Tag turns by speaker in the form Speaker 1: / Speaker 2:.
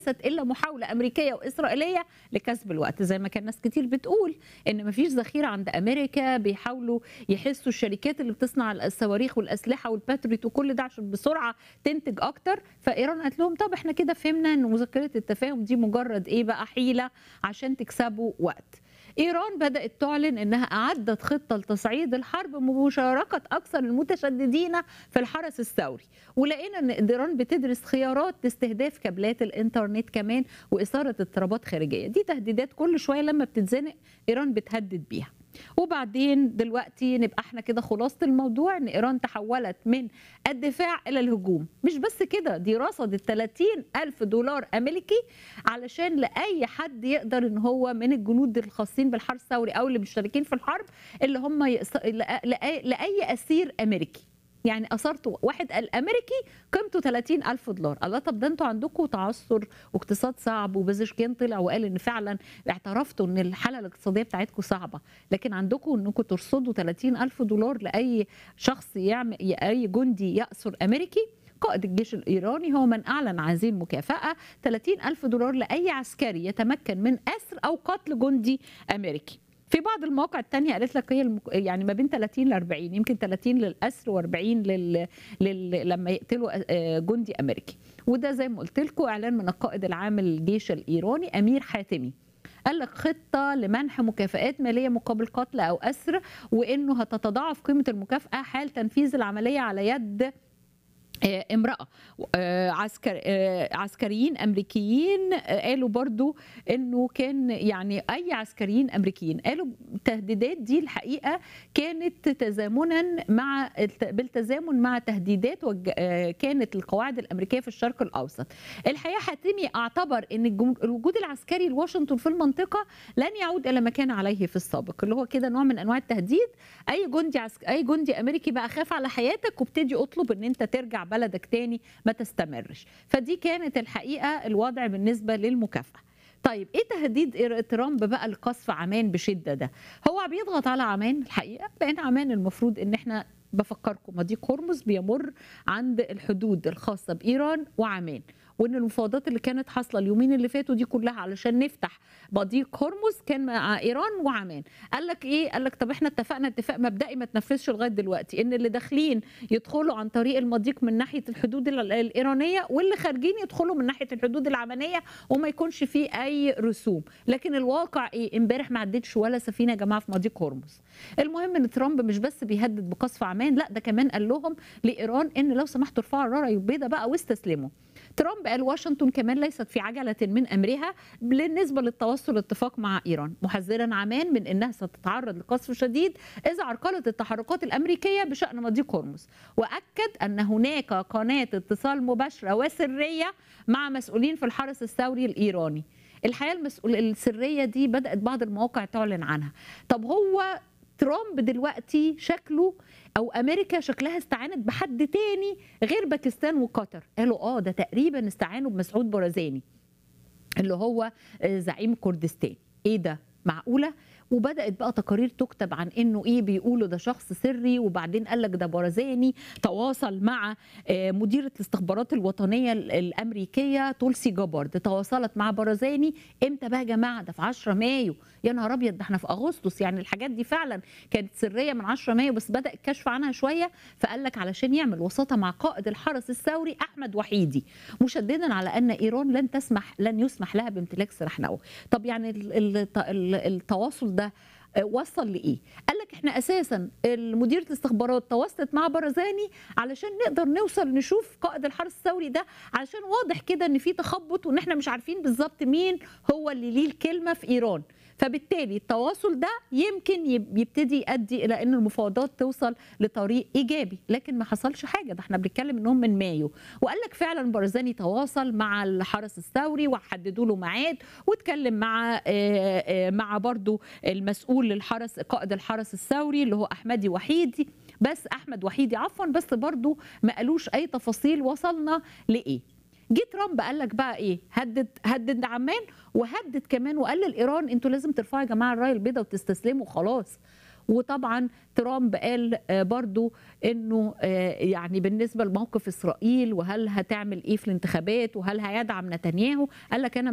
Speaker 1: ليست الا محاوله امريكيه واسرائيليه لكسب الوقت زي ما كان ناس كتير بتقول ان مفيش ذخيره عند امريكا بيحاولوا يحسوا الشركات اللي بتصنع الصواريخ والاسلحه والباتريت وكل ده عشان بسرعه تنتج اكتر فايران قالت لهم طب احنا كده فهمنا ان مذكره التفاهم دي مجرد ايه بقى حيله عشان تكسبوا وقت ايران بدات تعلن انها اعدت خطه لتصعيد الحرب بمشاركه اكثر المتشددين في الحرس الثوري ولقينا ان ايران بتدرس خيارات لاستهداف كابلات الانترنت كمان واثاره اضطرابات خارجيه دي تهديدات كل شويه لما بتتزنق ايران بتهدد بيها وبعدين دلوقتي نبقى احنا كده خلاصه الموضوع ان ايران تحولت من الدفاع الى الهجوم مش بس كده دي رصدت 30 الف دولار امريكي علشان لاي حد يقدر ان هو من الجنود الخاصين بالحرس الثوري او اللي مشتركين في الحرب اللي هم يقص... لأي... لاي اسير امريكي يعني اثرتوا واحد الامريكي قيمته 30 الف دولار الله طب ده انتوا عندكم تعثر واقتصاد صعب وبزشكين طلع وقال ان فعلا اعترفتوا ان الحاله الاقتصاديه بتاعتكم صعبه لكن عندكم انكم ترصدوا 30 الف دولار لاي شخص يعمل اي جندي ياسر امريكي قائد الجيش الإيراني هو من أعلن هذه المكافأة 30 ألف دولار لأي عسكري يتمكن من أسر أو قتل جندي أمريكي في بعض المواقع التانية قالت لك هي المك... يعني ما بين 30 ل 40 يمكن 30 للأسر و40 لل... لل... لما يقتلوا جندي أمريكي وده زي ما قلت لكم إعلان من القائد العام للجيش الإيراني أمير حاتمي قال لك خطة لمنح مكافآت مالية مقابل قتل أو أسر وإنه هتتضاعف قيمة المكافأة حال تنفيذ العملية على يد امرأة عسكر عسكريين أمريكيين قالوا برضو أنه كان يعني أي عسكريين أمريكيين قالوا التهديدات دي الحقيقة كانت تزامنا مع بالتزامن مع تهديدات كانت القواعد الأمريكية في الشرق الأوسط الحقيقة حاتمي اعتبر أن الوجود العسكري لواشنطن في المنطقة لن يعود إلى ما كان عليه في السابق اللي هو كده نوع من أنواع التهديد أي جندي عسك... أي جندي أمريكي بقى خاف على حياتك وابتدي اطلب أن أنت ترجع بلدك تاني ما تستمرش فدي كانت الحقيقه الوضع بالنسبه للمكافاه طيب ايه تهديد ترامب بقى لقصف عمان بشده ده هو بيضغط على عمان الحقيقه لان عمان المفروض ان احنا بفكركم مضيق هرمز بيمر عند الحدود الخاصه بايران وعمان وان المفاوضات اللي كانت حاصله اليومين اللي فاتوا دي كلها علشان نفتح مضيق هرمز كان مع ايران وعمان قال لك ايه قال لك طب احنا اتفقنا اتفاق مبدئي ما تنفذش لغايه دلوقتي ان اللي داخلين يدخلوا عن طريق المضيق من ناحيه الحدود الايرانيه واللي خارجين يدخلوا من ناحيه الحدود العمانيه وما يكونش فيه اي رسوم لكن الواقع ايه امبارح ما عدتش ولا سفينه يا جماعه في مضيق هرمز المهم ان ترامب مش بس بيهدد بقصف عمان لا ده كمان قال لهم لايران ان لو سمحتوا ارفعوا الرايه البيضاء بقى واستسلموا ترامب قال واشنطن كمان ليست في عجلة من أمرها بالنسبة للتوصل اتفاق مع إيران محذرا عمان من أنها ستتعرض لقصف شديد إذا عرقلت التحركات الأمريكية بشأن مضيق هرمز وأكد أن هناك قناة اتصال مباشرة وسرية مع مسؤولين في الحرس الثوري الإيراني الحقيقة المسؤول السرية دي بدأت بعض المواقع تعلن عنها طب هو ترامب دلوقتي شكله او امريكا شكلها استعانت بحد تاني غير باكستان وقطر قالوا اه ده تقريبا استعانوا بمسعود برزاني اللي هو زعيم كردستان ايه ده معقوله وبدات بقى تقارير تكتب عن انه ايه بيقولوا ده شخص سري وبعدين قال لك ده برزاني تواصل مع مديره الاستخبارات الوطنيه الامريكيه تولسي جابارد تواصلت مع برزاني امتى بقى يا جماعه ده في 10 مايو يا نهار ابيض ده احنا في اغسطس يعني الحاجات دي فعلا كانت سريه من 10 مايو بس بدا الكشف عنها شويه فقال لك علشان يعمل وساطه مع قائد الحرس الثوري احمد وحيدي مشددا على ان ايران لن تسمح لن يسمح لها بامتلاك سلاح نووي طب يعني التواصل ده وصل لايه؟ قال لك احنا اساسا مديره الاستخبارات تواصلت مع برزاني علشان نقدر نوصل نشوف قائد الحرس الثوري ده علشان واضح كده ان في تخبط وان احنا مش عارفين بالظبط مين هو اللي ليه الكلمه في ايران فبالتالي التواصل ده يمكن يبتدي يؤدي الى ان المفاوضات توصل لطريق ايجابي لكن ما حصلش حاجه ده احنا بنتكلم انهم من مايو وقال لك فعلا برزاني تواصل مع الحرس الثوري وحددوا له ميعاد واتكلم مع مع برضو المسؤول للحرس قائد الحرس الثوري اللي هو احمدي وحيدي بس احمد وحيدي عفوا بس برضو ما قالوش اي تفاصيل وصلنا لايه جه ترامب قال لك بقى ايه هدد هدد عمان وهدد كمان وقال لايران انتوا لازم ترفعوا يا جماعه الرايه البيضاء وتستسلموا خلاص وطبعا ترامب قال برضو انه يعني بالنسبه لموقف اسرائيل وهل هتعمل ايه في الانتخابات وهل هيدعم نتنياهو قال لك انا